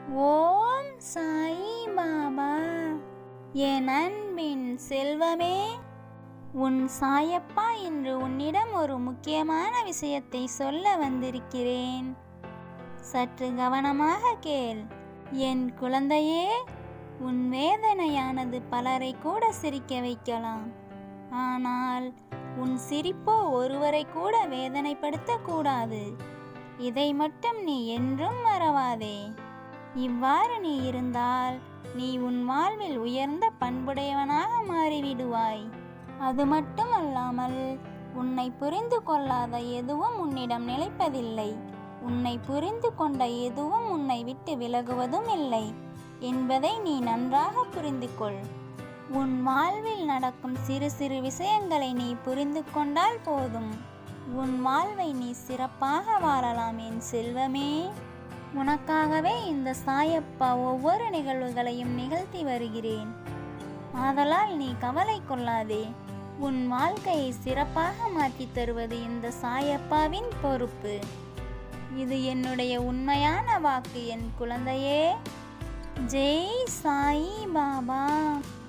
ஓம் சாயி பாபா என் அன்பின் செல்வமே உன் சாயப்பா இன்று உன்னிடம் ஒரு முக்கியமான விஷயத்தை சொல்ல வந்திருக்கிறேன் சற்று கவனமாக கேள் என் குழந்தையே உன் வேதனையானது பலரை கூட சிரிக்க வைக்கலாம் ஆனால் உன் சிரிப்போ ஒருவரை கூட வேதனைப்படுத்தக் கூடாது இதை மட்டும் நீ என்றும் மறவாதே இவ்வாறு நீ இருந்தால் நீ உன் வாழ்வில் உயர்ந்த பண்புடையவனாக மாறிவிடுவாய் அது மட்டுமல்லாமல் உன்னை புரிந்து கொள்ளாத எதுவும் உன்னிடம் நிலைப்பதில்லை உன்னை புரிந்து கொண்ட எதுவும் உன்னை விட்டு விலகுவதும் இல்லை என்பதை நீ நன்றாக புரிந்து கொள் உன் வாழ்வில் நடக்கும் சிறு சிறு விஷயங்களை நீ புரிந்து கொண்டால் போதும் உன் வாழ்வை நீ சிறப்பாக வாழலாம் என் செல்வமே உனக்காகவே இந்த சாயப்பா ஒவ்வொரு நிகழ்வுகளையும் நிகழ்த்தி வருகிறேன் ஆதலால் நீ கவலை கொள்ளாதே உன் வாழ்க்கையை சிறப்பாக மாற்றித் தருவது இந்த சாயப்பாவின் பொறுப்பு இது என்னுடைய உண்மையான வாக்கு என் குழந்தையே ஜெய் சாயி பாபா